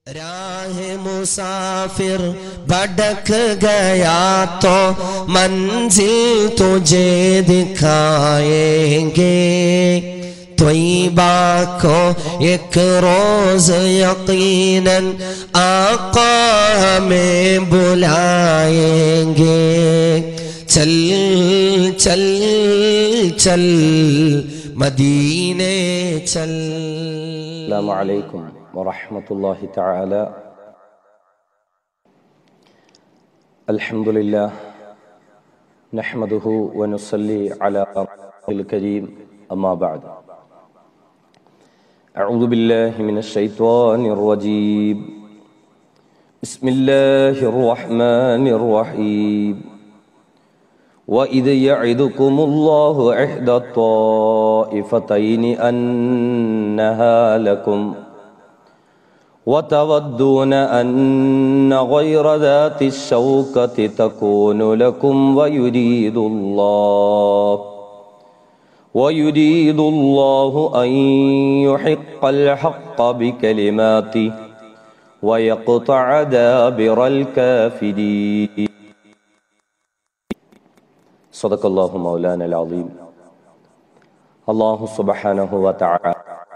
राह मुसाफिर भटक गया तो मंजिल तुझे दिखाएंगे त्वयबा को एक रोज यकीनन आका हमें बुलाएंगे चल चल चल मदीने चल السلام عليكم ورحمة الله تعالى الحمد لله نحمده ونصلي على رسوله الكريم أما بعد أعوذ بالله من الشيطان الرجيم بسم الله الرحمن الرحيم وإذ يعدكم الله إحدى الطائفتين أنها لكم وتودون أن غير ذات الشوكة تكون لكم ويريد الله ويريد الله أن يحق الحق بكلماته ويقطع دابر الكافرين صدق الله مولانا العظيم الله سبحانه وتعالى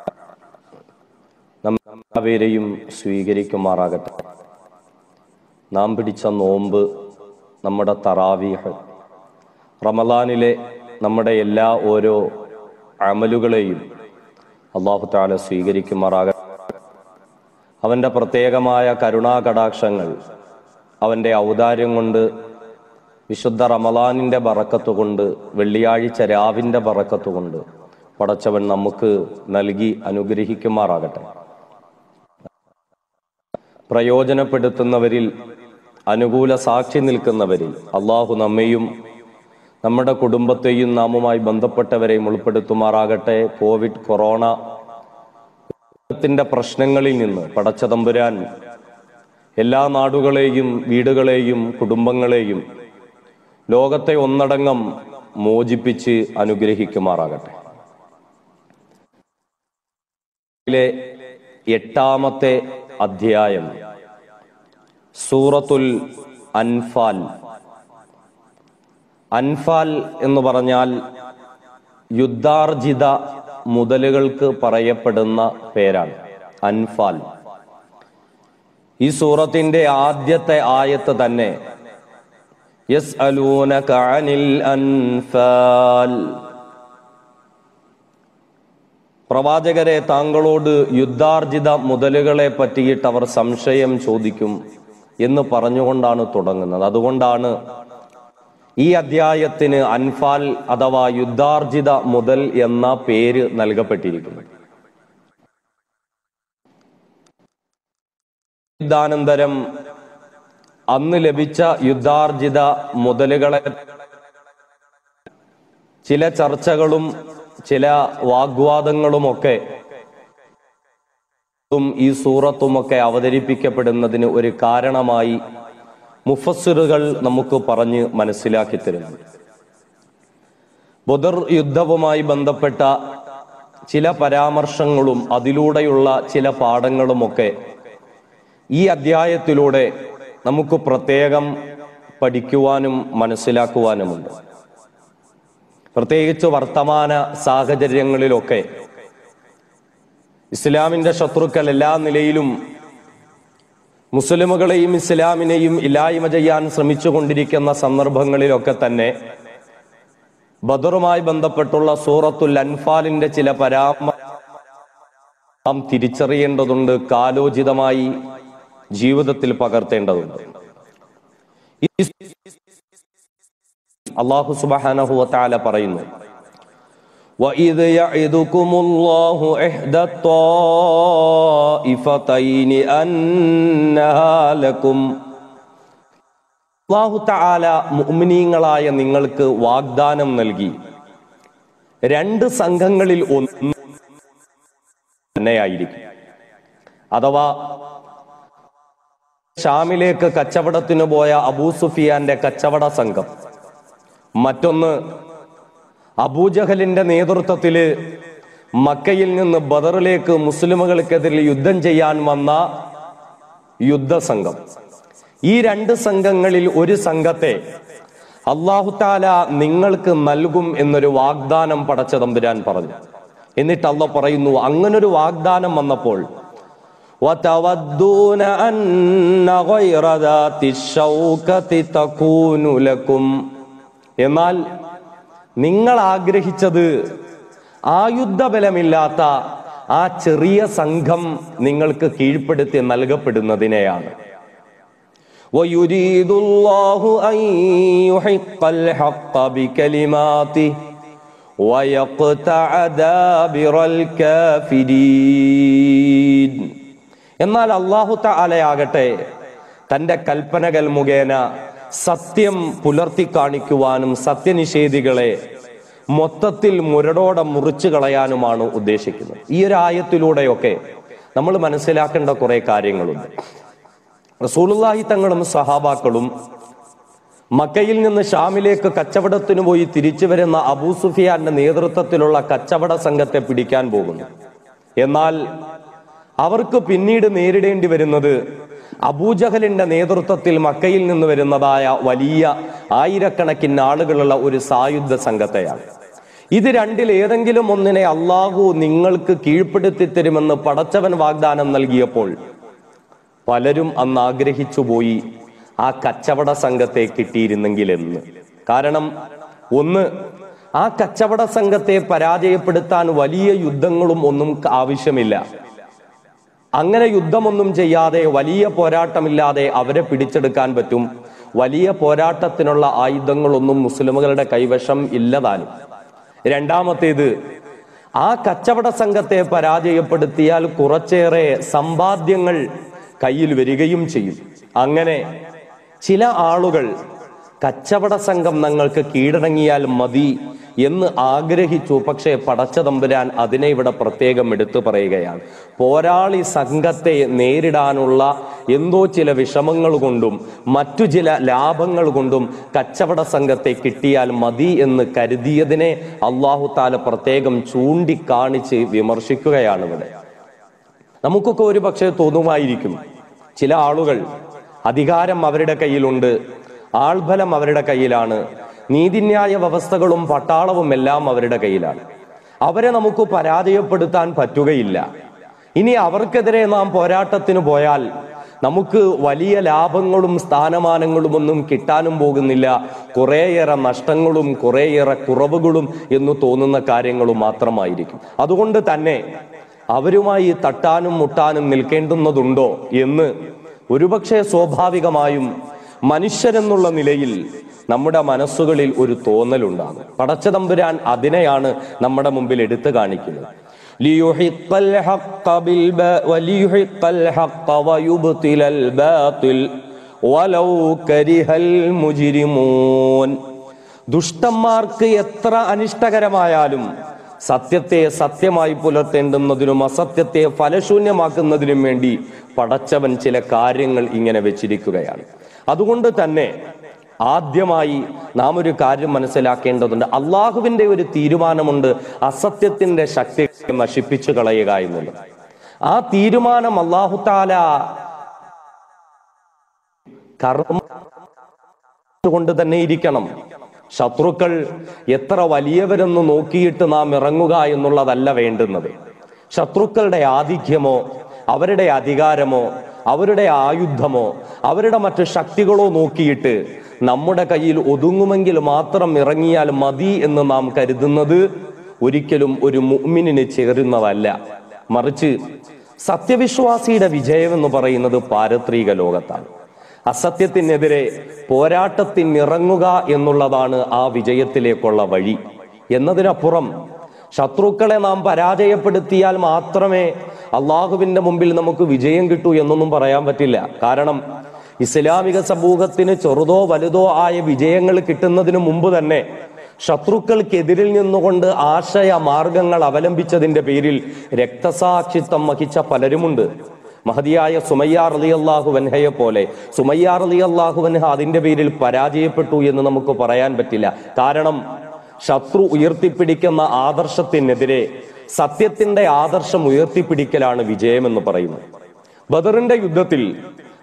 നമ്മേരെയും സ്വീകരിക്കുമാറാകട്ടെ നാം പിടിച്ച നോമ്പ് നമ്മുടെ തറാവീഹ് റമലാനിലെ നമ്മുടെ എല്ലാ ഓരോ അമലുകളെയും അള്ളാഹു താല സ്വീകരിക്കുമാറാകട്ടെ അവൻ്റെ പ്രത്യേകമായ കരുണാകടാക്ഷങ്ങൾ അവൻ്റെ ഔദാര്യം കൊണ്ട് വിശുദ്ധ റമലാനിൻ്റെ ബറക്കത്ത് കൊണ്ട് വെള്ളിയാഴ്ച രാവിൻ്റെ ബറക്കത്ത് കൊണ്ട് പടച്ചവൻ നമുക്ക് നൽകി അനുഗ്രഹിക്കുമാറാകട്ടെ പ്രയോജനപ്പെടുത്തുന്നവരിൽ അനുകൂല സാക്ഷി നിൽക്കുന്നവരിൽ അള്ളാഹു നമ്മെയും നമ്മുടെ കുടുംബത്തെയും നാമുമായി ബന്ധപ്പെട്ടവരെയും ഉൾപ്പെടുത്തുമാറാകട്ടെ കോവിഡ് കൊറോണ ത്തിന്റെ പ്രശ്നങ്ങളിൽ നിന്ന് പടച്ചതമ്പുരാൻ എല്ലാ നാടുകളെയും വീടുകളെയും കുടുംബങ്ങളെയും ലോകത്തെ ഒന്നടങ്കം മോചിപ്പിച്ച് അനുഗ്രഹിക്കുമാറാകട്ടെ ിലെ എട്ടാമത്തെ അധ്യായം സൂറത്തുൽ അൻഫാൽ അൻഫാൽ എന്ന് പറഞ്ഞാൽ യുദ്ധാർജിത മുതലുകൾക്ക് പറയപ്പെടുന്ന പേരാണ് അൻഫാൽ ഈ സൂറത്തിന്റെ ആദ്യത്തെ ആയത്ത് തന്നെ യസ്അലൂനക അനിൽ അൻഫാൽ പ്രവാചകരെ താങ്കളോട് യുദ്ധാർജിത മുതലുകളെ പറ്റിയിട്ട് അവർ സംശയം ചോദിക്കും എന്ന് പറഞ്ഞുകൊണ്ടാണ് തുടങ്ങുന്നത് അതുകൊണ്ടാണ് ഈ അധ്യായത്തിന് അൻഫാൽ അഥവാ യുദ്ധാർജിത മുതൽ എന്ന പേര് നൽകപ്പെട്ടിരിക്കുന്നത് യുദ്ധാനന്തരം അന്ന് ലഭിച്ച യുദ്ധാർജിത മുതലുകളെ ചില ചർച്ചകളും ചില വാഗ്വാദങ്ങളുമൊക്കെ ഈ സൂറത്തുമൊക്കെ അവതരിപ്പിക്കപ്പെടുന്നതിന് ഒരു കാരണമായി മുഫസ്സിറുകൾ നമുക്ക് പറഞ്ഞ് മനസ്സിലാക്കി തരുന്നു ബദർ യുദ്ധവുമായി ബന്ധപ്പെട്ട ചില പരാമർശങ്ങളും അതിലൂടെയുള്ള ചില പാഠങ്ങളുമൊക്കെ ഈ അധ്യായത്തിലൂടെ നമുക്ക് പ്രത്യേകം പഠിക്കുവാനും മനസ്സിലാക്കുവാനുമുണ്ട് പ്രത്യേകിച്ച് വർത്തമാന സാഹചര്യങ്ങളിലൊക്കെ ഇസ്ലാമിന്റെ ശത്രുക്കൾ എല്ലാ നിലയിലും മുസ്ലിമുകളെയും ഇസ്ലാമിനെയും ഇല്ലായ്മ ചെയ്യാൻ ശ്രമിച്ചുകൊണ്ടിരിക്കുന്ന സന്ദർഭങ്ങളിലൊക്കെ തന്നെ ബദറുമായി ബന്ധപ്പെട്ടുള്ള സൂറത്തുൽ അൻഫാലിന്റെ ചില പരാമ നാം തിരിച്ചറിയേണ്ടതുണ്ട് കാലോചിതമായി ജീവിതത്തിൽ പകർത്തേണ്ടതുണ്ട് അള്ളാഹു സുബാനഹു താല പറയുന്നു وإذ يعدكم الله إحدى الطائفتين أنها لكم അള്ളാഹു താല മുഅ്മിനീങ്ങളായ നിങ്ങൾക്ക് വാഗ്ദാനം നൽകി രണ്ട് സംഘങ്ങളിൽ ഒന്ന് തന്നെയായിരിക്കും അഥവാ ഷാമിലേക്ക് കച്ചവടത്തിന് പോയ അബൂ സുഫിയാന്റെ കച്ചവട സംഘം മറ്റൊന്ന് അബൂജഹലിന്റെ നേതൃത്വത്തില് മക്കയിൽ നിന്ന് ബദറിലേക്ക് മുസ്ലിമുകൾക്കെതിരെ യുദ്ധം ചെയ്യാൻ വന്ന യുദ്ധസംഘം ഈ രണ്ട് സംഘങ്ങളിൽ ഒരു സംഘത്തെ അള്ളാഹുത്താല നിങ്ങൾക്ക് നൽകും എന്നൊരു വാഗ്ദാനം പടച്ച തമ്പുരാൻ പറഞ്ഞു എന്നിട്ട് അള്ള പറയുന്നു അങ്ങനൊരു വാഗ്ദാനം വന്നപ്പോൾ وتودون أن غير ذات الشوكة تكون لكم എന്നാൽ നിങ്ങൾ ആഗ്രഹിച്ചത് ആയുധബലമില്ലാത്ത ആ ചെറിയ സംഘം നിങ്ങൾക്ക് കീഴ്പ്പെടുത്തി നൽകപ്പെടുന്നതിനെയാണ് ويريد الله أن يحق الحق بكلماته ويقطع دابر الكافرين എന്നാൽ അള്ളാഹു തആലയാകട്ടെ തന്റെ കൽപ്പനകൾ മുഖേന സത്യം പുലർത്തി കാണിക്കുവാനും സത്യനിഷേധികളെ മൊത്തത്തിൽ മുരടോടെ മുറിച്ചു കളയാനുമാണ് ഉദ്ദേശിക്കുന്നത് ഈ ഒരു ആയത്തിലൂടെയൊക്കെ നമ്മൾ മനസ്സിലാക്കേണ്ട കുറെ കാര്യങ്ങളുണ്ട് റസൂലുള്ളാഹി തങ്ങളും സഹാബാക്കളും മക്കയിൽ നിന്ന് ഷാമിലേക്ക് കച്ചവടത്തിന് പോയി തിരിച്ചു വരുന്ന അബൂ സുഫിയാന്റെ നേതൃത്വത്തിലുള്ള കച്ചവട സംഘത്തെ പിടിക്കാൻ പോകുന്നു എന്നാൽ അവർക്ക് പിന്നീട് നേരിടേണ്ടി വരുന്നത് അബൂജഹലിന്റെ നേതൃത്വത്തിൽ മക്കയിൽ നിന്ന് വരുന്നതായ വലിയ ആയിരക്കണക്കിന് ആളുകളുള്ള ഒരു സായുധ സംഘത്തെയാണ് ഇത് രണ്ടിൽ ഏതെങ്കിലും ഒന്നിനെ അള്ളാഹു നിങ്ങൾക്ക് കീഴ്പ്പെടുത്തി തരുമെന്ന് പടച്ചവൻ വാഗ്ദാനം നൽകിയപ്പോൾ പലരും അന്ന് ആഗ്രഹിച്ചു പോയി ആ കച്ചവട സംഘത്തെ കിട്ടിയിരുന്നെങ്കിൽ എന്ന് കാരണം ഒന്ന് ആ കച്ചവട സംഘത്തെ പരാജയപ്പെടുത്താൻ വലിയ യുദ്ധങ്ങളും ഒന്നും ആവശ്യമില്ല അങ്ങനെ യുദ്ധമൊന്നും ചെയ്യാതെ വലിയ പോരാട്ടമില്ലാതെ അവരെ പിടിച്ചെടുക്കാൻ പറ്റും വലിയ പോരാട്ടത്തിനുള്ള ആയുധങ്ങളൊന്നും മുസ്ലിമുകളുടെ കൈവശം ഇല്ലതാനും രണ്ടാമത്തേത് ആ കച്ചവട സംഘത്തെ പരാജയപ്പെടുത്തിയാൽ കുറച്ചേറെ സമ്പാദ്യങ്ങൾ കയ്യിൽ വരികയും ചെയ്യും അങ്ങനെ ചില ആളുകൾ കച്ചവട സംഘം ഞങ്ങൾക്ക് കീഴടങ്ങിയാൽ മതി എന്ന് ആഗ്രഹിച്ചു പക്ഷേ പടച്ച തമ്പുരാൻ അതിനെ ഇവിടെ പ്രത്യേകം എടുത്തു പറയുകയാണ് പോരാളി സംഘത്തെ നേരിടാനുള്ള എന്തോ ചില വിഷമങ്ങൾ കൊണ്ടും മറ്റു ചില ലാഭങ്ങൾ കൊണ്ടും കച്ചവട സംഘത്തെ കിട്ടിയാൽ മതി എന്ന് കരുതിയതിനെ അള്ളാഹു താല പ്രത്യേകം ചൂണ്ടിക്കാണിച്ച് വിമർശിക്കുകയാണ് ഇവിടെ നമുക്കൊക്കെ ഒരു പക്ഷേ തോന്നുമായിരിക്കും ചില ആളുകൾ അധികാരം അവരുടെ കയ്യിലുണ്ട് ആൾബലം അവരുടെ കയ്യിലാണ് നീതിന്യായ വ്യവസ്ഥകളും പട്ടാളവും എല്ലാം അവരുടെ കയ്യിലാണ് അവരെ നമുക്ക് പരാജയപ്പെടുത്താൻ പറ്റുകയില്ല ഇനി അവർക്കെതിരെ നാം പോരാട്ടത്തിന് പോയാൽ നമുക്ക് വലിയ ലാഭങ്ങളും സ്ഥാനമാനങ്ങളും ഒന്നും കിട്ടാനും പോകുന്നില്ല കുറേയേറെ നഷ്ടങ്ങളും കുറേയേറെ കുറവുകളും എന്ന് തോന്നുന്ന കാര്യങ്ങളും മാത്രമായിരിക്കും അതുകൊണ്ട് തന്നെ അവരുമായി തട്ടാനും മുട്ടാനും നിൽക്കേണ്ടുന്നതുണ്ടോ എന്ന് ഒരുപക്ഷെ സ്വാഭാവികമായും മനുഷ്യരെന്നുള്ള നിലയിൽ നമ്മുടെ മനസ്സുകളിൽ ഒരു തോന്നലുണ്ടാകും പടച്ചതമ്പുരാൻ അതിനെയാണ് നമ്മുടെ മുമ്പിൽ എടുത്തു കാണിക്കുന്നത് ليحق الحق بالبا وليحق الحق ويبطل الباطل ولو كره المجرمون ദുഷ്ടന്മാർക്ക് എത്ര അനിഷ്ടകരമായാലും സത്യത്തെ സത്യമായി പുലർത്തേണ്ടുന്നതിനും അസത്യത്തെ ഫലശൂന്യമാക്കുന്നതിനും വേണ്ടി പടച്ചവൻ ചില കാര്യങ്ങൾ ഇങ്ങനെ വെച്ചിരിക്കുകയാണ് അതുകൊണ്ട് തന്നെ ആദ്യമായി നാം ഒരു കാര്യം മനസ്സിലാക്കേണ്ടതുണ്ട് അള്ളാഹുവിന്റെ ഒരു തീരുമാനമുണ്ട് അസത്യത്തിന്റെ ശക്തി നശിപ്പിച്ചു കളയുക എന്നുള്ളത് ആ തീരുമാനം അള്ളാഹുത്താല കർമ്മ കൊണ്ട് തന്നെ ഇരിക്കണം ശത്രുക്കൾ എത്ര വലിയവരെന്ന് നോക്കിയിട്ട് നാം ഇറങ്ങുക എന്നുള്ളതല്ല വേണ്ടുന്നത് ശത്രുക്കളുടെ ആധിക്യമോ അവരുടെ അധികാരമോ അവരുടെ ആയുധമോ അവരുടെ മറ്റു ശക്തികളോ നോക്കിയിട്ട് നമ്മുടെ കയ്യിൽ ഒതുങ്ങുമെങ്കിൽ മാത്രം ഇറങ്ങിയാൽ മതി എന്ന് നാം കരുതുന്നത് ഒരിക്കലും ഒരു മുഅ്മിനിന് ചേരുന്നതല്ല മറിച്ച് സത്യവിശ്വാസിയുടെ വിജയം എന്ന് പറയുന്നത് പാരത്രിക ലോകത്താണ് അസത്യത്തിനെതിരെ പോരാട്ടത്തിനിറങ്ങുക എന്നുള്ളതാണ് ആ വിജയത്തിലേക്കുള്ള വഴി എന്നതിനപ്പുറം ശത്രുക്കളെ നാം പരാജയപ്പെടുത്തിയാൽ മാത്രമേ അള്ളാഹുവിന്റെ മുമ്പിൽ നമുക്ക് വിജയം കിട്ടൂ എന്നൊന്നും പറയാൻ പറ്റില്ല കാരണം ഇസ്ലാമിക സമൂഹത്തിന് ചെറുതോ വലുതോ ആയ വിജയങ്ങൾ കിട്ടുന്നതിന് മുമ്പ് തന്നെ ശത്രുക്കൾക്കെതിരിൽ നിന്നുകൊണ്ട് ആശയ മാർഗങ്ങൾ അവലംബിച്ചതിന്റെ പേരിൽ രക്തസാക്ഷിത്വം വഹിച്ച പലരുമുണ്ട് മഹതിയായ സുമയ്യാർ അലി അള്ളാഹു വൻഹയെ പോലെ സുമയ്യാർ അലി അള്ളാഹു വൻഹ അതിന്റെ പേരിൽ പരാജയപ്പെട്ടു എന്ന് നമുക്ക് പറയാൻ പറ്റില്ല കാരണം ശത്രു ഉയർത്തിപ്പിടിക്കുന്ന ആദർശത്തിനെതിരെ സത്യത്തിന്റെ ആദർശം ഉയർത്തിപ്പിടിക്കലാണ് വിജയമെന്ന് പറയുന്നത് ബദറിന്റെ യുദ്ധത്തിൽ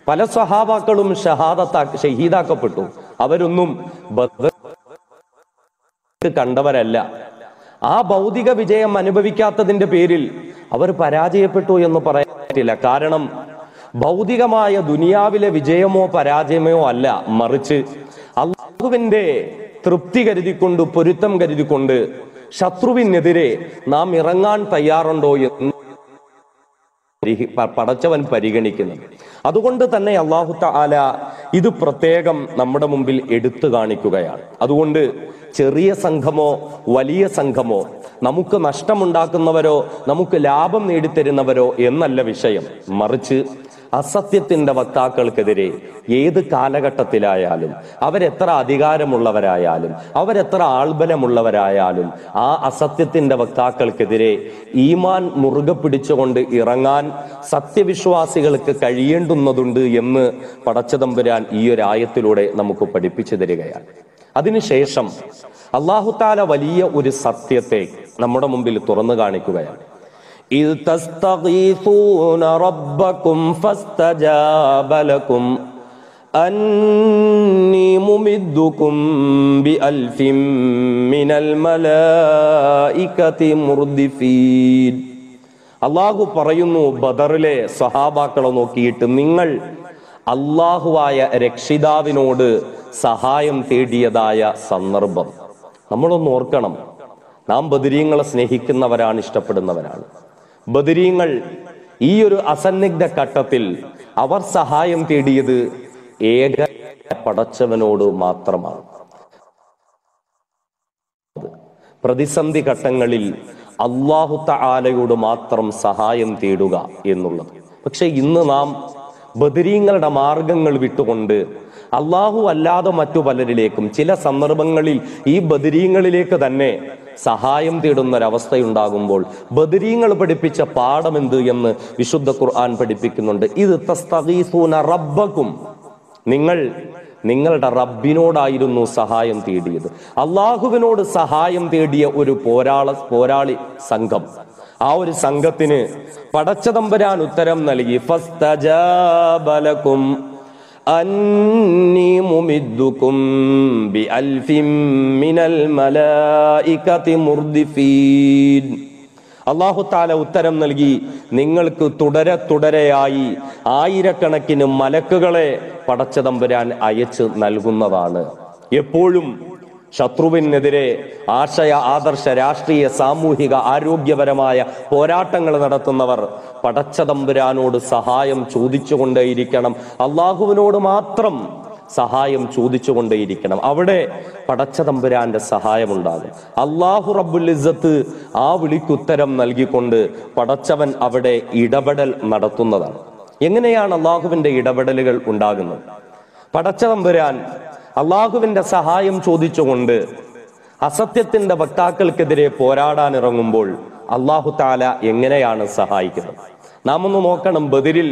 പല സഹാബാക്കളും ഷഹാദത്താ ഷഹീദാക്കപ്പെട്ടു അവരൊന്നും ബദർ കണ്ടവരല്ല ആ ഭൗതിക വിജയം അനുഭവിക്കാത്തതിന്റെ പേരിൽ അവർ പരാജയപ്പെട്ടു എന്ന് പറയാൻ പറ്റില്ല കാരണം ഭൗതികമായ ദുനിയാവിലെ വിജയമോ പരാജയമോ അല്ല മറിച്ച് അള്ളാഹുവിന്റെ തൃപ്തി കരുതിക്കൊണ്ട് പൊരുത്തം കരുതിക്കൊണ്ട് ശത്രുവിനെതിരെ നാം ഇറങ്ങാൻ തയ്യാറുണ്ടോ എന്ന് പരിഹി- പ- പടച്ചവൻ പരിഗണിക്കുന്നത് അതുകൊണ്ട് തന്നെ അള്ളാഹു താല ഇത് പ്രത്യേകം നമ്മുടെ മുമ്പിൽ എടുത്തു കാണിക്കുകയാണ് അതുകൊണ്ട് ചെറിയ സംഘമോ വലിയ സംഘമോ നമുക്ക് നഷ്ടമുണ്ടാക്കുന്നവരോ നമുക്ക് ലാഭം നേടിത്തരുന്നവരോ എന്നല്ല വിഷയം മറിച്ച് അസത്യത്തിന്റെ വക്താക്കൾക്കെതിരെ ഏത് കാലഘട്ടത്തിലായാലും അവരെത്ര അധികാരമുള്ളവരായാലും അവരെത്ര ആൾബലമുള്ളവരായാലും ആ അസത്യത്തിന്റെ വക്താക്കൾക്കെതിരെ ഈമാൻ മുറുകെ പിടിച്ചുകൊണ്ട് ഇറങ്ങാൻ സത്യവിശ്വാസികൾക്ക് കഴിയേണ്ടുന്നതുണ്ട് എന്ന് പടച്ചതമ്പുരാൻ ഈ ഒരു ആയത്തിലൂടെ നമുക്ക് പഠിപ്പിച്ചു തരികയാണ് അതിനുശേഷം അള്ളാഹുത്താല വലിയ ഒരു സത്യത്തെ നമ്മുടെ മുമ്പിൽ തുറന്നു കാണിക്കുകയാണ് إذ تستغيثون ربكم فاستجاب لكم أني ممدكم بألف من الملائكة مردفين അള്ളാഹു പറയുന്നു ബദറിലെ സഹാബാക്കളെ നോക്കിയിട്ട് നിങ്ങൾ അള്ളാഹുവായ രക്ഷിതാവിനോട് സഹായം തേടിയതായ സന്ദർഭം നമ്മളൊന്ന് ഓർക്കണം നാം ബദരീങ്ങളെ സ്നേഹിക്കുന്നവരാണ് ഇഷ്ടപ്പെടുന്നവരാണ് ബദരീങ്ങൾ ഈ ഒരു അസന്നിഗ്ധ ഘട്ടത്തിൽ അവർ സഹായം തേടിയത് ഏക പടച്ചവനോട് മാത്രമാണ് പ്രതിസന്ധി ഘട്ടങ്ങളിൽ അള്ളാഹു തആലയോട് മാത്രം സഹായം തേടുക എന്നുള്ളത് പക്ഷെ ഇന്ന് നാം ബദരീങ്ങളുടെ മാർഗങ്ങൾ വിട്ടുകൊണ്ട് അള്ളാഹു അല്ലാതെ മറ്റു പലരിലേക്കും ചില സന്ദർഭങ്ങളിൽ ഈ ബദരീങ്ങളിലേക്ക് തന്നെ സഹായം തേടുന്ന ഒരവസ്ഥയുണ്ടാകുമ്പോൾ ബദരീങ്ങൾ പഠിപ്പിച്ച പാഠമെന്ത് എന്ന് വിശുദ്ധ ഖുർആൻ പഠിപ്പിക്കുന്നുണ്ട് ഇത് തസ്തഗീസൂന റബ്ബക്കും നിങ്ങൾ നിങ്ങളുടെ റബ്ബിനോടായിരുന്നു സഹായം തേടിയത് അള്ളാഹുവിനോട് സഹായം തേടിയ ഒരു പോരാള പോരാളി സംഘം ആ ഒരു സംഘത്തിന് പടച്ചതമ്പരാൻ ഉത്തരം നൽകി ഫസ്തജാബലക്കും അന്നി മുമിദ്ദുക്കും ബിഅൽഫിൻ മിനൽ മലായികതി മുർദിഫീൻ അള്ളാഹു താല ഉത്തരം നൽകി നിങ്ങൾക്ക് തുടരെ തുടരെയായി ആയിരക്കണക്കിന് മലക്കുകളെ പടച്ചതമ്പുരാൻ അയച്ച് നൽകുന്നതാണ് എപ്പോഴും ശത്രുവിനെതിരെ ആശയ ആദർശ രാഷ്ട്രീയ സാമൂഹിക ആരോഗ്യപരമായ പോരാട്ടങ്ങൾ നടത്തുന്നവർ പടച്ചതമ്പുരാനോട് സഹായം ചോദിച്ചുകൊണ്ടേയിരിക്കണം അള്ളാഹുവിനോട് മാത്രം സഹായം ചോദിച്ചുകൊണ്ടേയിരിക്കണം അവിടെ പടച്ചതമ്പുരാന്റെ സഹായമുണ്ടാകും അള്ളാഹു റബ്ബുൽ ഇസ്സത്ത് ആ വിളിക്കുത്തരം നൽകിക്കൊണ്ട് പടച്ചവൻ അവിടെ ഇടപെടൽ നടത്തുന്നതാണ് എങ്ങനെയാണ് അള്ളാഹുവിന്റെ ഇടപെടലുകൾ ഉണ്ടാകുന്നത് പടച്ചതമ്പുരാൻ അള്ളാഹുവിന്റെ സഹായം ചോദിച്ചുകൊണ്ട് അസത്യത്തിന്റെ വക്താക്കൾക്കെതിരെ പോരാടാൻ ഇറങ്ങുമ്പോൾ അള്ളാഹു താല എങ്ങനെയാണ് സഹായിക്കുന്നത് നാം ഒന്ന് നോക്കണം ബദിരിൽ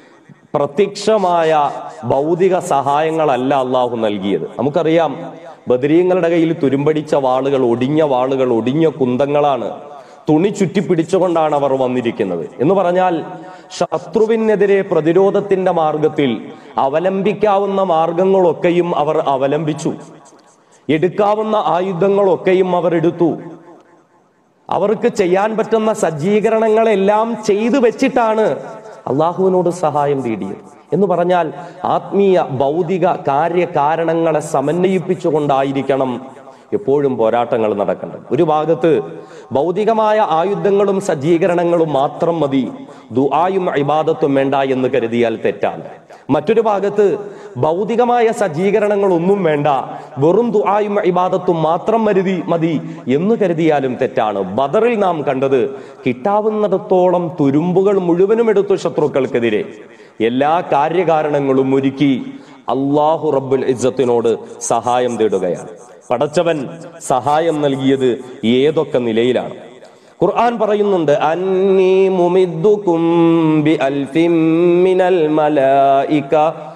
പ്രത്യക്ഷമായ ഭൗതിക സഹായങ്ങളല്ല അള്ളാഹു നൽകിയത് നമുക്കറിയാം ബദരീങ്ങളുടെ കയ്യിൽ തുരുമ്പടിച്ച വാളുകൾ ഒടിഞ്ഞ വാളുകൾ ഒടിഞ്ഞ കുന്തങ്ങളാണ് തുണി ചുറ്റിപ്പിടിച്ചുകൊണ്ടാണ് അവർ വന്നിരിക്കുന്നത് എന്ന് പറഞ്ഞാൽ ശത്രുവിനെതിരെ പ്രതിരോധത്തിന്റെ മാർഗത്തിൽ അവലംബിക്കാവുന്ന മാർഗങ്ങളൊക്കെയും അവർ അവലംബിച്ചു എടുക്കാവുന്ന ആയുധങ്ങളൊക്കെയും അവർ എടുത്തു അവർക്ക് ചെയ്യാൻ പറ്റുന്ന സജ്ജീകരണങ്ങളെല്ലാം ചെയ്തു വെച്ചിട്ടാണ് അള്ളാഹുവിനോട് സഹായം തേടിയത് എന്ന് പറഞ്ഞാൽ ആത്മീയ ഭൗതിക കാര്യകാരണങ്ങളെ സമന്വയിപ്പിച്ചുകൊണ്ടായിരിക്കണം എപ്പോഴും പോരാട്ടങ്ങൾ നടക്കേണ്ടത് ഒരു ഭാഗത്ത് ഭൗതികമായ ആയുധങ്ങളും സജ്ജീകരണങ്ങളും മാത്രം മതി ദുആയും ഇബാദത്തും വേണ്ട എന്ന് കരുതിയാൽ തെറ്റാണ് മറ്റൊരു ഭാഗത്ത് ഭൗതികമായ സജ്ജീകരണങ്ങളൊന്നും വേണ്ട വെറും ദുആയും ഇബാദത്തും മാത്രം മരുതി മതി എന്ന് കരുതിയാലും തെറ്റാണ് ബദറിൽ നാം കണ്ടത് കിട്ടാവുന്നിടത്തോളം തുരുമ്പുകൾ മുഴുവനും എടുത്തു ശത്രുക്കൾക്കെതിരെ എല്ലാ കാര്യകാരണങ്ങളും ഒരുക്കി അള്ളാഹു റബ്ബുൽ ഇസ്സത്തിനോട് സഹായം തേടുകയാണ് പടച്ചവൻ സഹായം നൽകിയത് ഏതൊക്കെ നിലയിലാണ് ഖുർആൻ പറയുന്നുണ്ട് അന്നീ മുമിദ്ദുകും ബി അൽഫിൻ മിനൽ മലായിക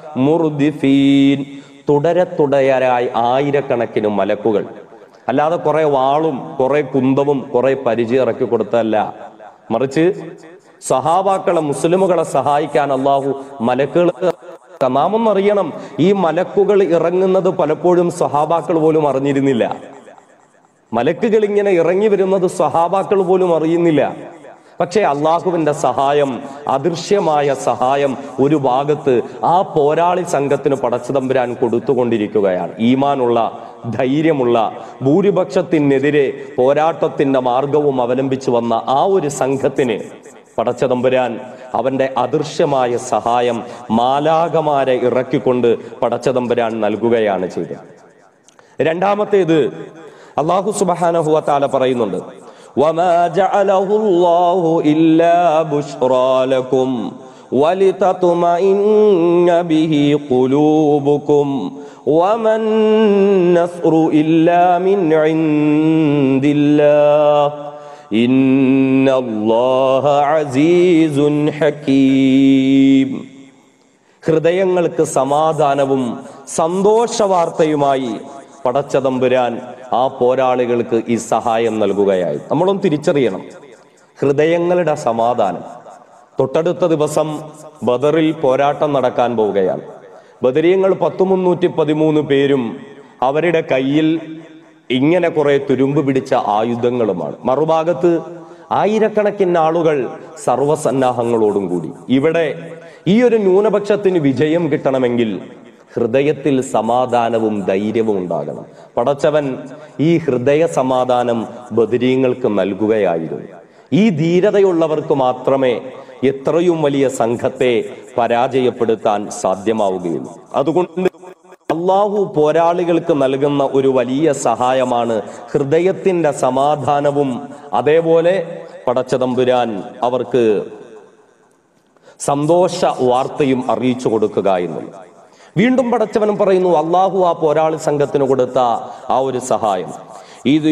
മുർദിഫീൻ തുടരെ തുടരായി ആയിരക്കണക്കിന് മലക്കുകൾ അല്ലാതെ കുറെ വാളും കുറെ കുന്തവും കുറെ പരിചയം ഇറക്കി കൊടുത്തല്ല മറിച്ച് സഹാബാക്കളെ മുസ്ലിമുകളെ സഹായിക്കാൻ അള്ളാഹു മലക്കുകൾ നാം ഒന്നറിയണം ഈ മലക്കുകൾ ഇറങ്ങുന്നത് പലപ്പോഴും സഹാബാക്കൾ പോലും അറിഞ്ഞിരുന്നില്ല മലക്കുകൾ ഇങ്ങനെ ഇറങ്ങി വരുന്നത് സഹാബാക്കൾ പോലും അറിയുന്നില്ല പക്ഷേ അള്ളാഹുവിന്റെ സഹായം അദൃശ്യമായ സഹായം ഒരു ഭാഗത്ത് ആ പോരാളി സംഘത്തിന് പടച്ചുതമ്പുരാൻ കൊടുത്തുകൊണ്ടിരിക്കുകയാണ് ഈമാനുള്ള ധൈര്യമുള്ള ഭൂരിപക്ഷത്തിനെതിരെ പോരാട്ടത്തിന്റെ മാർഗവും അവലംബിച്ചു വന്ന ആ ഒരു സംഘത്തിന് പടച്ചതമ്പുരാൻ അവന്റെ അദൃശ്യമായ സഹായം മാലാകമാരെ ഇറക്കിക്കൊണ്ട് പടച്ചതമ്പുരാൻ നൽകുകയാണ് ചെയ്തത് രണ്ടാമത്തേത് അള്ളാഹു സുബഹാനഹു വതആല പറയുന്നുണ്ട് وما جعله الله إلا بشرى لكم ولتطمئن به قلوبكم وما النصر إلا من عند الله إن الله عزيز حكيم ഹൃദയങ്ങൾക്ക് സമാധാനവും സന്തോഷവാർത്തയുമായി പടച്ചതമ്പുരാൻ ആ പോരാളികൾക്ക് ഈ സഹായം നൽകുകയായി നമ്മളൊന്ന് തിരിച്ചറിയണം ഹൃദയങ്ങളുടെ സമാധാനം തൊട്ടടുത്ത ദിവസം ബദറിൽ പോരാട്ടം നടക്കാൻ പോവുകയാണ് ബദരീയങ്ങൾ പത്തു മുന്നൂറ്റി പതിമൂന്ന് പേരും അവരുടെ കയ്യിൽ ഇങ്ങനെ കുറെ തുരുമ്പ് പിടിച്ച ആയുധങ്ങളുമാണ് മറുഭാഗത്ത് ആയിരക്കണക്കിന് ആളുകൾ സർവസന്നാഹങ്ങളോടും കൂടി ഇവിടെ ഈ ഒരു ന്യൂനപക്ഷത്തിന് വിജയം കിട്ടണമെങ്കിൽ ഹൃദയത്തിൽ സമാധാനവും ധൈര്യവും ഉണ്ടാകണം പടച്ചവൻ ഈ ഹൃദയ സമാധാനം ബദരീങ്ങൾക്ക് നൽകുകയായിരുന്നു ഈ ധീരതയുള്ളവർക്ക് മാത്രമേ എത്രയും വലിയ സംഘത്തെ പരാജയപ്പെടുത്താൻ സാധ്യമാവുകയുള്ളൂ അതുകൊണ്ട് അള്ളാഹു പോരാളികൾക്ക് നൽകുന്ന ഒരു വലിയ സഹായമാണ് ഹൃദയത്തിന്റെ സമാധാനവും അതേപോലെ പടച്ചതമ്പുരാൻ അവർക്ക് സന്തോഷ വാർത്തയും അറിയിച്ചു കൊടുക്കുക എന്നുള്ളത് വീണ്ടും പടച്ചവനും പറയുന്നു അള്ളാഹു ആ പോരാളി സംഘത്തിന് കൊടുത്ത ആ ഒരു സഹായം ഇത്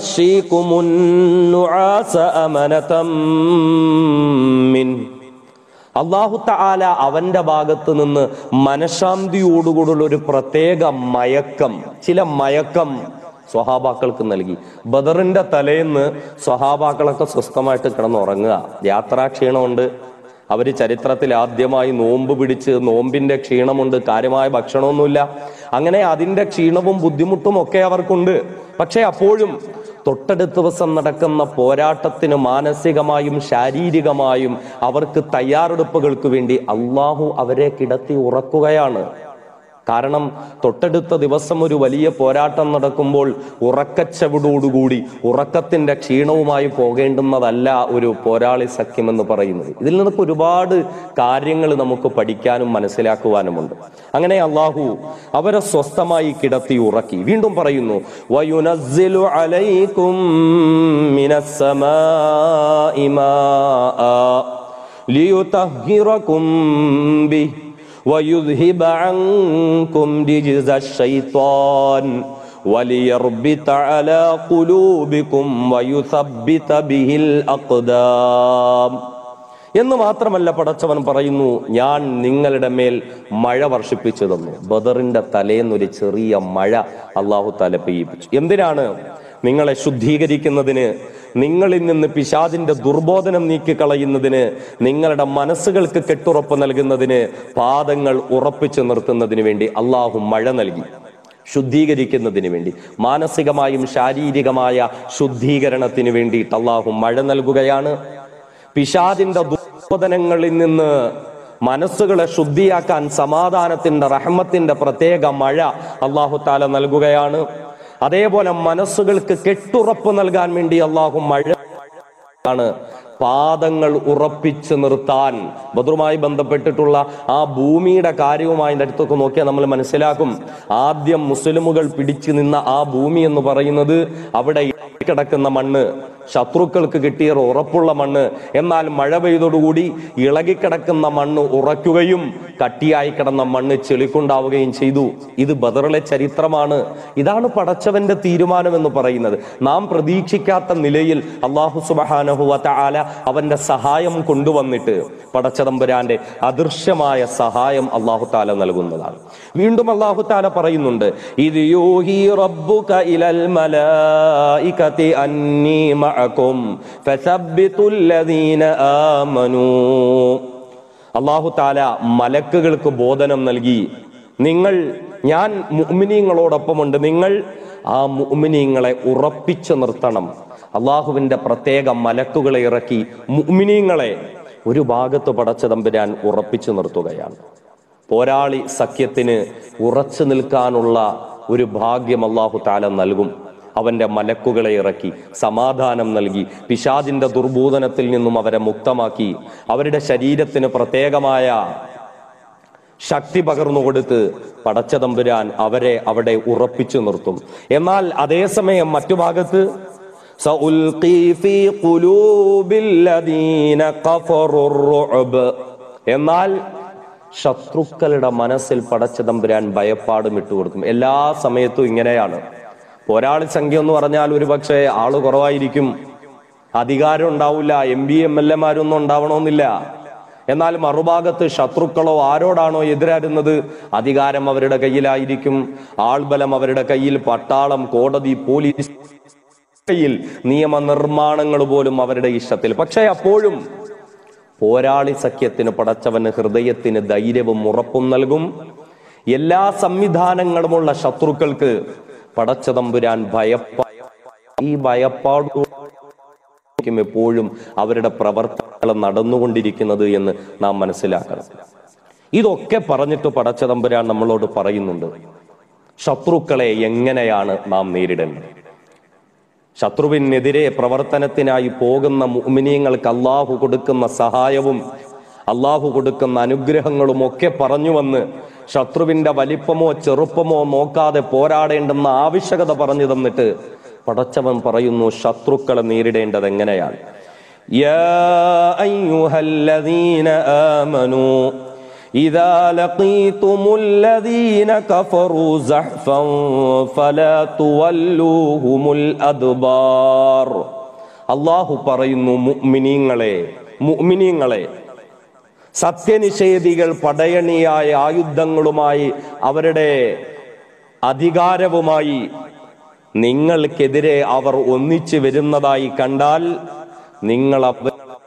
അള്ളാഹു താല അവന്റെ ഭാഗത്ത് നിന്ന് മനഃശാന്തിയോടുകൂടുള്ള ഒരു പ്രത്യേക മയക്കം ചില മയക്കം സ്വഹാബാക്കൾക്ക് നൽകി ബദറിന്റെ തലേന്ന് സ്വഹാബാക്കളൊക്കെ സ്വസ്ഥമായിട്ട് കിടന്നുറങ്ങുക യാത്രാക്ഷീണമുണ്ട് അവര് ചരിത്രത്തിൽ ആദ്യമായി നോമ്പ് പിടിച്ച് നോമ്പിന്റെ ക്ഷീണമുണ്ട് കാര്യമായ ഭക്ഷണമൊന്നുമില്ല അങ്ങനെ അതിന്റെ ക്ഷീണവും ബുദ്ധിമുട്ടും ഒക്കെ അവർക്കുണ്ട് പക്ഷെ അപ്പോഴും തൊട്ടടുത്ത ദിവസം നടക്കുന്ന പോരാട്ടത്തിന് മാനസികമായും ശാരീരികമായും അവർക്ക് തയ്യാറെടുപ്പുകൾക്ക് വേണ്ടി അള്ളാഹു അവരെ കിടത്തി ഉറക്കുകയാണ് കാരണം തൊട്ടടുത്ത ദിവസം ഒരു വലിയ പോരാട്ടം നടക്കുമ്പോൾ ഉറക്കച്ചവിടോടുകൂടി ഉറക്കത്തിന്റെ ക്ഷീണവുമായി പോകേണ്ടുന്നതല്ല ഒരു പോരാളി സഖ്യം എന്ന് പറയുന്നത് ഇതിൽ നിന്നൊക്കെ ഒരുപാട് കാര്യങ്ങൾ നമുക്ക് പഠിക്കാനും മനസ്സിലാക്കുവാനുമുണ്ട് അങ്ങനെ അള്ളാഹു അവരെ സ്വസ്ഥമായി കിടത്തി ഉറക്കി വീണ്ടും പറയുന്നു വയുനസ്സിലു അലൈക്കും മിനസ്സമാഇ മാആ ലിയുതഹ്ഹിറകും ബിഹി ويذهب عنكم رجز الشيطان وليربط على قلوبكم ويثبت به الأقدام എന്ന് മാത്രമല്ല പടച്ചവൻ പറയുന്നു ഞാൻ നിങ്ങളുടെ മേൽ മഴ വർഷിപ്പിച്ചു തന്നു ബദറിന്റെ തലേന്നൊരു ചെറിയ മഴ അള്ളാഹു താല പെയ്യിപ്പിച്ചു എന്തിനാണ് നിങ്ങളെ ശുദ്ധീകരിക്കുന്നതിന് നിങ്ങളിൽ നിന്ന് പിശാദിന്റെ ദുർബോധനം നീക്കിക്കളയുന്നതിന് നിങ്ങളുടെ മനസ്സുകൾക്ക് കെട്ടുറപ്പ് നൽകുന്നതിന് പാദങ്ങൾ ഉറപ്പിച്ചു നിർത്തുന്നതിന് വേണ്ടി അള്ളാഹു മഴ നൽകി ശുദ്ധീകരിക്കുന്നതിന് വേണ്ടി മാനസികമായും ശാരീരികമായ ശുദ്ധീകരണത്തിന് വേണ്ടിയിട്ട് അള്ളാഹു മഴ നൽകുകയാണ് പിശാദിന്റെ ദുർബോധനങ്ങളിൽ നിന്ന് മനസ്സുകളെ ശുദ്ധിയാക്കാൻ സമാധാനത്തിന്റെ റഹ്മത്തിന്റെ പ്രത്യേക മഴ അള്ളാഹു താല നൽകുകയാണ് അതേപോലെ മനസ്സുകൾക്ക് കെട്ടുറപ്പ് നൽകാൻ വേണ്ടി അള്ളാഹു മഴ ആണ് പാദങ്ങൾ ഉറപ്പിച്ചു നിർത്താൻ ബദറുമായി ബന്ധപ്പെട്ടിട്ടുള്ള ആ ഭൂമിയുടെ കാര്യവുമായി അതിന്റെ അടുത്തൊക്കെ നോക്കിയാൽ നമ്മൾ മനസ്സിലാക്കും ആദ്യം മുസ്ലിമുകൾ പിടിച്ചു നിന്ന ആ ഭൂമി എന്ന് പറയുന്നത് അവിടെ കിടക്കുന്ന മണ്ണ് ശത്രുക്കൾക്ക് കിട്ടിയ ഉറപ്പുള്ള മണ്ണ് എന്നാൽ മഴ പെയ്തോടുകൂടി ഇളകിക്കിടക്കുന്ന മണ്ണ് ഉറയ്ക്കുകയും കട്ടിയായി കിടന്ന മണ്ണ് ചെളിക്കുണ്ടാവുകയും ചെയ്തു ഇത് ബദറിലെ ചരിത്രമാണ് ഇതാണ് പടച്ചവന്റെ തീരുമാനം എന്ന് പറയുന്നത് നാം പ്രതീക്ഷിക്കാത്ത നിലയിൽ അള്ളാഹു സുബഹാനഹുവ ആല അവന്റെ സഹായം കൊണ്ടുവന്നിട്ട് പടച്ചതമ്പുരാന്റെ അദൃശ്യമായ സഹായം അള്ളാഹു താല നൽകുന്നതാണ് വീണ്ടും അള്ളാഹു താല പറയുന്നുണ്ട് ഇത് യൂഹി റബ്ബുക ഇലൽ മലായികതി അന്നീ മഅകും ഫസബ്ബിതുൽ ലദീന ആമനൂ അള്ളാഹു താല മലക്കുകൾക്ക് ബോധനം നൽകി നിങ്ങൾ ഞാൻ മുഅ്മിനീങ്ങളോടൊപ്പമുണ്ട് നിങ്ങൾ ആ മുഅ്മിനീങ്ങളെ ഉറപ്പിച്ചു നിർത്തണം അള്ളാഹുവിന്റെ പ്രത്യേക മലക്കുകളെ ഇറക്കി മുഅ്മിനീങ്ങളെ ഒരു ഭാഗത്ത് പടച്ചതമ്പുരാൻ ഉറപ്പിച്ചു നിർത്തുകയാണ് പോരാളി സഖ്യത്തിന് ഉറച്ചു നിൽക്കാനുള്ള ഒരു ഭാഗ്യം അള്ളാഹു താല നൽകും അവന്റെ മലക്കുകളെ ഇറക്കി സമാധാനം നൽകി പിശാദിന്റെ ദുർബോധനത്തിൽ നിന്നും അവരെ മുക്തമാക്കി അവരുടെ ശരീരത്തിന് പ്രത്യേകമായ ശക്തി പകർന്നു കൊടുത്ത് പടച്ചതമ്പുരാൻ അവരെ അവിടെ ഉറപ്പിച്ചു നിർത്തും എന്നാൽ അതേസമയം മറ്റു ഭാഗത്ത് സഉൽഖി ഫീ ഖുലൂബിൽ ലദീന കഫറു റുഅബ്. എന്നാൽ ശത്രുക്കളുടെ മനസ്സിൽ പടച്ചതമ്പുരാൻ ഭയപ്പാടും ഇട്ടുകൊടുക്കും എല്ലാ സമയത്തും ഇങ്ങനെയാണ് പോരാളി സംഖ്യ എന്ന് പറഞ്ഞാൽ ഒരു പക്ഷേ ആള് കുറവായിരിക്കും അധികാരം ഉണ്ടാവില്ല എം പി എം എൽ എമാരൊന്നും ഉണ്ടാവണമെന്നില്ല എന്നാൽ മറുഭാഗത്ത് ശത്രുക്കളോ ആരോടാണോ എതിരാരുന്നത് അധികാരം അവരുടെ കയ്യിലായിരിക്കും ആൾബലം അവരുടെ കയ്യിൽ പട്ടാളം കോടതി പോലീസ് കയ്യിൽ നിയമനിർമ്മാണങ്ങൾ പോലും അവരുടെ ഇഷ്ടത്തിൽ പക്ഷേ അപ്പോഴും പോരാളി സഖ്യത്തിന് പടച്ചവന് ഹൃദയത്തിന് ധൈര്യവും ഉറപ്പും നൽകും എല്ലാ സംവിധാനങ്ങളുമുള്ള ശത്രുക്കൾക്ക് പടച്ചതമ്പുരാൻ ഭയപ്പ ഈ ഭയപ്പാടു ും എപ്പോഴും അവരുടെ പ്രവർത്തനങ്ങൾ നടന്നുകൊണ്ടിരിക്കുന്നത് എന്ന് നാം മനസ്സിലാക്കണം ഇതൊക്കെ പറഞ്ഞിട്ട് പടച്ചതമ്പുരാൻ നമ്മളോട് പറയുന്നുണ്ട് ശത്രുക്കളെ എങ്ങനെയാണ് നാം നേരിടേണ്ടത് ശത്രുവിനെതിരെ പ്രവർത്തനത്തിനായി പോകുന്ന മുഅ്മിനീങ്ങൾക്ക് അള്ളാഹു കൊടുക്കുന്ന സഹായവും അള്ളാഹു കൊടുക്കുന്ന അനുഗ്രഹങ്ങളും ഒക്കെ പറഞ്ഞു വന്ന് ശത്രുവിന്റെ വലിപ്പമോ ചെറുപ്പമോ നോക്കാതെ പോരാടേണ്ടെന്ന ആവശ്യകത പറഞ്ഞു തന്നിട്ട് പടച്ചവൻ പറയുന്നു ശത്രുക്കളെ നേരിടേണ്ടത് എങ്ങനെയാണ് യാ അയ്യുഹല്ലദീന ആമനൂ إذا لقيتم الذين كفروا زحفا فلا تولوهم الأدبار അള്ളാഹു പറയുന്നു മുഅ്മിനീങ്ങളെ മുഅ്മിനീങ്ങളെ സത്യനിഷേധികൾ പടയണിയായ ആയുധങ്ങളുമായി അവരുടെ അധികാരവുമായി നിങ്ങൾക്കെതിരെ അവർ ഒന്നിച്ചു വരുന്നതായി കണ്ടാൽ നിങ്ങൾ അവ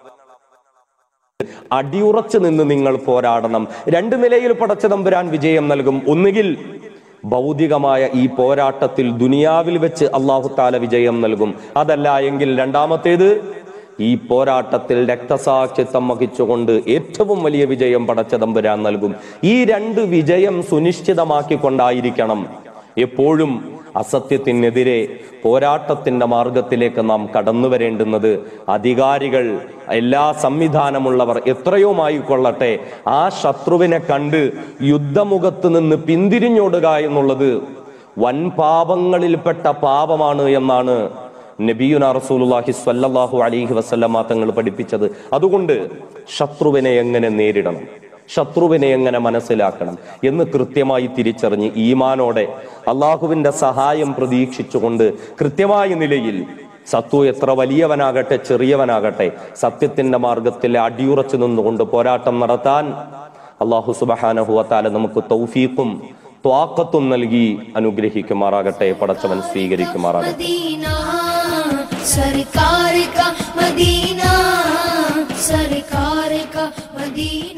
അടിയുറച്ചു നിന്ന് നിങ്ങൾ പോരാടണം രണ്ട് നിലയിൽ പടച്ചതമ്പുരാൻ വിജയം നൽകും ഒന്നുകിൽ ഭൗതികമായ ഈ പോരാട്ടത്തിൽ ദുനിയാവിൽ വെച്ച് അള്ളാഹു താല വിജയം നൽകും അതല്ല എങ്കിൽ രണ്ടാമത്തേത് ഈ പോരാട്ടത്തിൽ രക്തസാക്ഷിത്വം വഹിച്ചുകൊണ്ട് ഏറ്റവും വലിയ വിജയം പടച്ചതമ്പുരാൻ നൽകും ഈ രണ്ട് വിജയം സുനിശ്ചിതമാക്കിക്കൊണ്ടായിരിക്കണം എപ്പോഴും അസത്യത്തിനെതിരെ പോരാട്ടത്തിന്റെ മാർഗത്തിലേക്ക് നാം കടന്നു വരേണ്ടുന്നത് അധികാരികൾ എല്ലാ സംവിധാനമുള്ളവർ എത്രയോമായി കൊള്ളട്ടെ ആ ശത്രുവിനെ കണ്ട് യുദ്ധമുഖത്ത് നിന്ന് പിന്തിരിഞ്ഞോടുക എന്നുള്ളത് വൻ പാപങ്ങളിൽപ്പെട്ട പാപമാണ് എന്നാണ് നബിയുന റസൂലുള്ളാഹി സ്വല്ലല്ലാഹു അലൈഹി വസല്ലമ തങ്ങൾ പഠിപ്പിച്ചത് അതുകൊണ്ട് ശത്രുവിനെ എങ്ങനെ നേരിടണം ശത്രുവിനെ എങ്ങനെ മനസ്സിലാക്കണം എന്ന് കൃത്യമായി തിരിച്ചറിഞ്ഞ് ഈമാനോടെ അള്ളാഹുവിന്റെ സഹായം പ്രതീക്ഷിച്ചുകൊണ്ട് കൃത്യമായ നിലയിൽ സത്തു എത്ര വലിയവനാകട്ടെ ചെറിയവനാകട്ടെ സത്യത്തിന്റെ മാർഗത്തിൽ അടിയുറച്ചു നിന്നുകൊണ്ട് പോരാട്ടം നടത്താൻ അള്ളാഹു സുബഹാനഹുവത്താല നമുക്ക് തൗഫീഖും ത്വാക്കത്തും നൽകി അനുഗ്രഹിക്കുമാറാകട്ടെ പടച്ചവൻ സ്വീകരിക്കുമാറാകട്ടെ मदीना सरकार का मदीना सरकार का मदीना